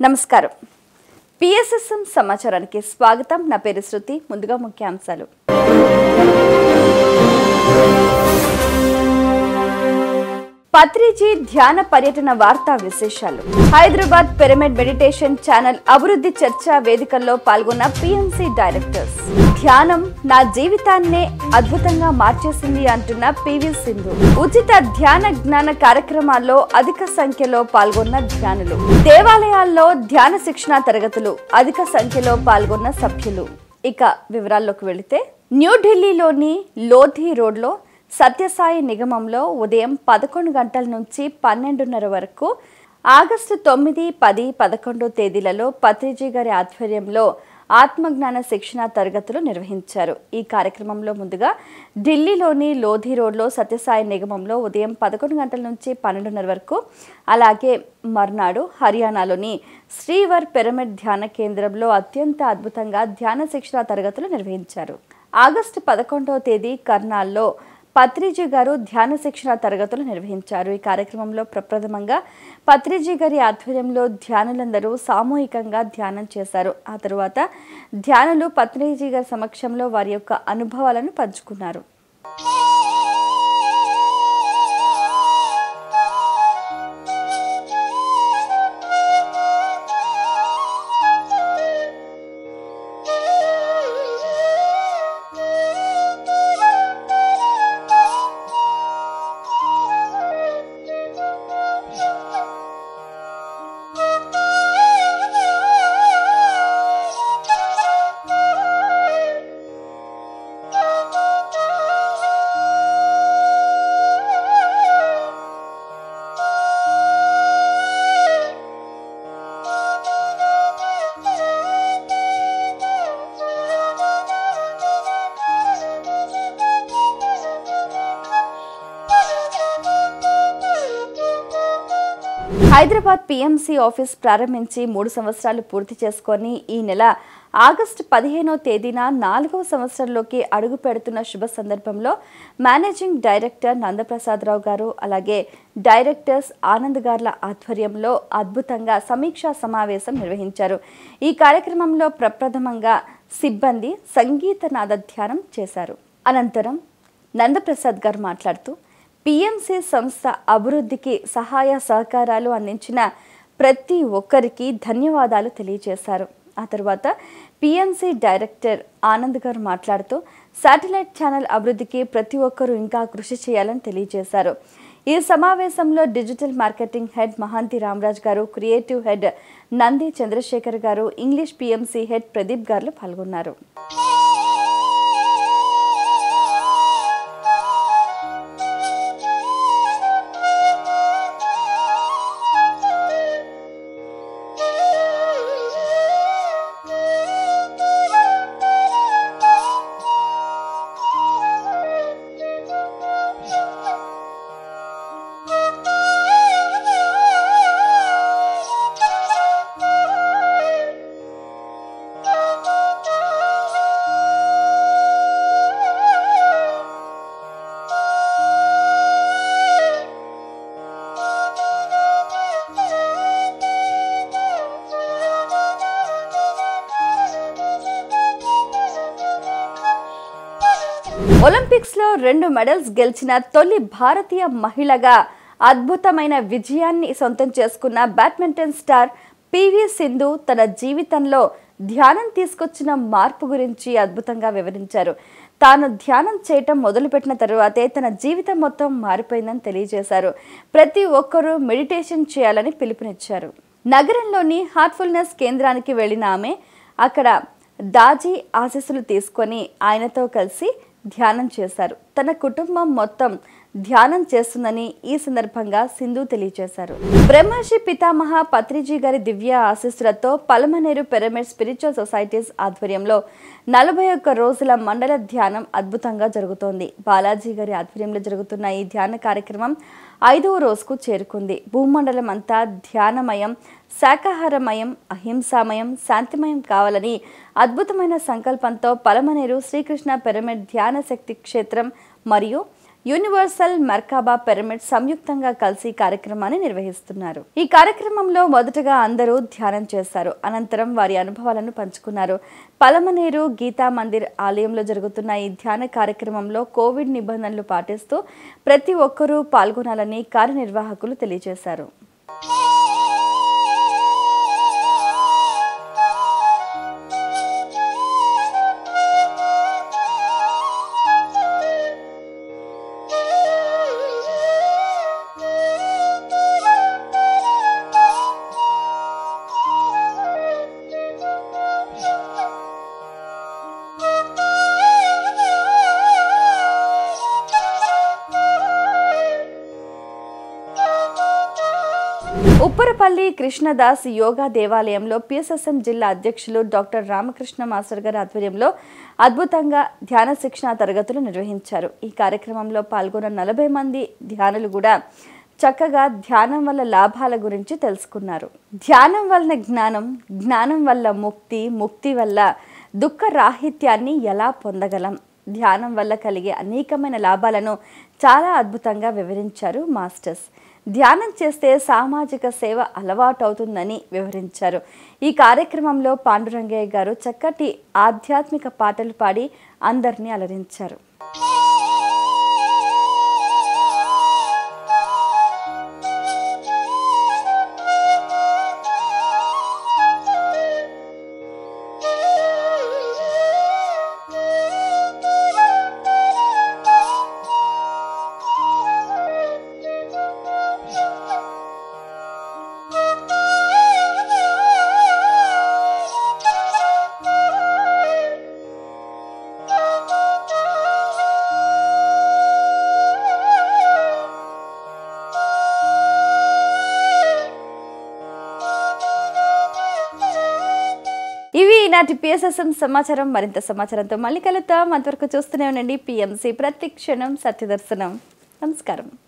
నమస్కారం పిఎస్ఎస్ఎం సమాచారానికి స్వాగతం నా పేరు శృతి ముందుగా ముఖ్యాంశాలు పత్రిజీ ధ్యాన పర్యటన వార్తా విశేషాలు హైదరాబాద్ పిరమిడ్ మెడిటేషన్ ఛానల్ అభివృద్ధి చర్చా వేదికల్లో పాల్గొన్న పిఎంసి డైరెక్టర్స్ ధ్యానం నా జీవితాన్నే అద్భుతంగా మార్చేసింది అంటున్న పివి సింధు ఉచిత ధ్యాన జ్ఞాన కార్యక్రమాల్లో అధిక సంఖ్యలో పాల్గొన్న ధ్యానులు దేవాలయాల్లో ధ్యాన శిక్షణ తరగతులు అధిక సంఖ్యలో పాల్గొన్న సభ్యులు ఇక వివరాల్లోకి వెళితే న్యూఢిల్లీలోని లోధి రోడ్లో సత్యసాయి నిగమంలో ఉదయం పదకొండు గంటల నుంచి పన్నెండున్నర వరకు ఆగస్టు తొమ్మిది పది పదకొండు తేదీలలో పత్రిజీ గారి ఆధ్వర్యంలో ఆత్మజ్ఞాన శిక్షణ తరగతులు నిర్వహించారు ఈ కార్యక్రమంలో ముందుగా ఢిల్లీలోని లోధి రోడ్లో సత్యసాయి నిగమంలో ఉదయం పదకొండు గంటల నుంచి పన్నెండున్నర వరకు అలాగే మర్నాడు హర్యానాలోని శ్రీవర్ పిరమిడ్ ధ్యాన కేంద్రంలో అత్యంత అద్భుతంగా ధ్యాన శిక్షణ తరగతులు నిర్వహించారు ఆగస్టు పదకొండవ తేదీ కర్నాల్లో పత్రిజీ గారు ధ్యాన శిక్షణ తరగతులు నిర్వహించారు ఈ కార్యక్రమంలో ప్రప్రథమంగా పత్రిజీ గారి ఆధ్వర్యంలో ధ్యానులందరూ సామూహికంగా ధ్యానం చేశారు ఆ తరువాత ధ్యానులు పత్రిజీ గారి సమక్షంలో వారి యొక్క అనుభవాలను పంచుకున్నారు హైదరాబాద్ పిఎంసి ఆఫీస్ ప్రారంభించి మూడు సంవత్సరాలు పూర్తి చేసుకొని ఈ నెల ఆగస్టు పదిహేనో తేదీన నాలుగవ సంవత్సరంలోకి అడుగు పెడుతున్న శుభ సందర్భంలో మేనేజింగ్ డైరెక్టర్ నందప్రసాదరావు గారు అలాగే డైరెక్టర్స్ ఆనంద్ గార్ల ఆధ్వర్యంలో అద్భుతంగా సమీక్షా సమావేశం నిర్వహించారు ఈ కార్యక్రమంలో ప్రప్రథమంగా సిబ్బంది సంగీత నాద ధ్యానం చేశారు అనంతరం నందప్రసాద్ గారు మాట్లాడుతూ పిఎంసి సంస్థ అభివృద్ధికి సహాయ సహకారాలు అందించిన ప్రతి ఒక్కరికి ధన్యవాదాలు తెలియజేశారు ఆ తర్వాత పిఎంసి డైరెక్టర్ ఆనంద్ గారు మాట్లాడుతూ శాటిలైట్ ఛానల్ అభివృద్ధికి ప్రతి ఒక్కరూ ఇంకా కృషి చేయాలని తెలియజేశారు ఈ సమావేశంలో digital marketing head Mahanti Ramaraj garu creative head Nandi Chandrasekhar గారు ఇంగ్లీష్ పిఎంసి హెడ్ ప్రదీప్ గారు పాల్గొన్నారు ఒలింపిక్స్ లో రెండు మెడల్స్ గెలిచిన తొలి భారతీయ మహిళగా అద్భుతమైన విజయాన్ని సొంతం చేసుకున్న బ్యాడ్మింటన్ స్టార్ పివి సింధు తన జీవితంలో ధ్యానం తీసుకొచ్చిన మార్పు గురించి అద్భుతంగా వివరించారు తాను ధ్యానం చేయటం మొదలుపెట్టిన తరువాతే తన జీవితం మొత్తం మారిపోయిందని తెలియజేశారు ప్రతి ఒక్కరూ మెడిటేషన్ చేయాలని పిలుపునిచ్చారు నగరంలోని హార్ట్ఫుల్నెస్ కేంద్రానికి వెళ్ళిన ఆమె అక్కడ దాజీ ఆశీస్సులు తీసుకొని ఆయనతో కలిసి ధ్యానం చేశారు తన కుటుంబం మొత్తం ధ్యానం చేస్తుందని ఈ సందర్భంగా సింధు తెలియజేశారు బ్రహ్మర్షి పితామహ పత్రిజీ గారి దివ్య ఆశీస్సులతో పలమనేరు పిరమిడ్ స్పిరిచువల్ సొసైటీస్ ఆధ్వర్యంలో నలభై ఒక్క రోజుల మండల ధ్యానం అద్భుతంగా జరుగుతోంది బాలాజీ గారి ఆధ్వర్యంలో జరుగుతున్న ఈ ధ్యాన కార్యక్రమం ఐదవ రోజుకు చేరుకుంది భూమండలం అంతా ధ్యానమయం శాకాహారమయం అహింసామయం శాంతిమయం కావాలని అద్భుతమైన సంకల్పంతో పలమనేరు శ్రీకృష్ణ పిరమిడ్ ధ్యాన శక్తి క్షేత్రం మరియు యూనివర్సల్ మర్కాబా పిరమిడ్ సంయుక్తంగా కలిసి కార్యక్రమాన్ని నిర్వహిస్తున్నారు ఈ కార్యక్రమంలో మొదటగా అందరూ ధ్యానం చేశారు అనంతరం వారి అనుభవాలను పంచుకున్నారు పలమనేరు గీతా మందిర్ ఆలయంలో జరుగుతున్న ఈ ధ్యాన కార్యక్రమంలో కోవిడ్ నిబంధనలు పాటిస్తూ ప్రతి ఒక్కరూ పాల్గొనాలని కార్యనిర్వాహకులు తెలియజేశారు ఉప్పరపల్లి కృష్ణదాస్ యోగా దేవాలయంలో పిఎస్ఎస్ఎం జిల్లా అధ్యక్షులు డాక్టర్ రామకృష్ణ మాస్టర్ గారి ఆధ్వర్యంలో అద్భుతంగా ధ్యాన శిక్షణ తరగతులు నిర్వహించారు ఈ కార్యక్రమంలో పాల్గొన్న నలభై మంది ధ్యానులు కూడా చక్కగా ధ్యానం వల్ల లాభాల గురించి తెలుసుకున్నారు ధ్యానం వలన జ్ఞానం జ్ఞానం వల్ల ముక్తి ముక్తి వల్ల దుఃఖ రాహిత్యాన్ని ఎలా పొందగలం ధ్యానం వల్ల కలిగే అనేకమైన లాభాలను చాలా అద్భుతంగా వివరించారు మాస్టర్స్ ధ్యానం చేస్తే సామాజిక సేవ అలవాటు అవుతుందని వివరించారు ఈ కార్యక్రమంలో పాండురంగయ్య గారు చక్కటి ఆధ్యాత్మిక పాటలు పాడి అందరినీ అలరించారు ఇవి ఈనాటి పిఎస్ఎస్ఎం సమాచారం మరింత సమాచారంతో మళ్ళీ కలుద్దాం అంతవరకు చూస్తూనే ఉండండి పిఎంసి ప్రతి క్షణం సత్యదర్శనం నమస్కారం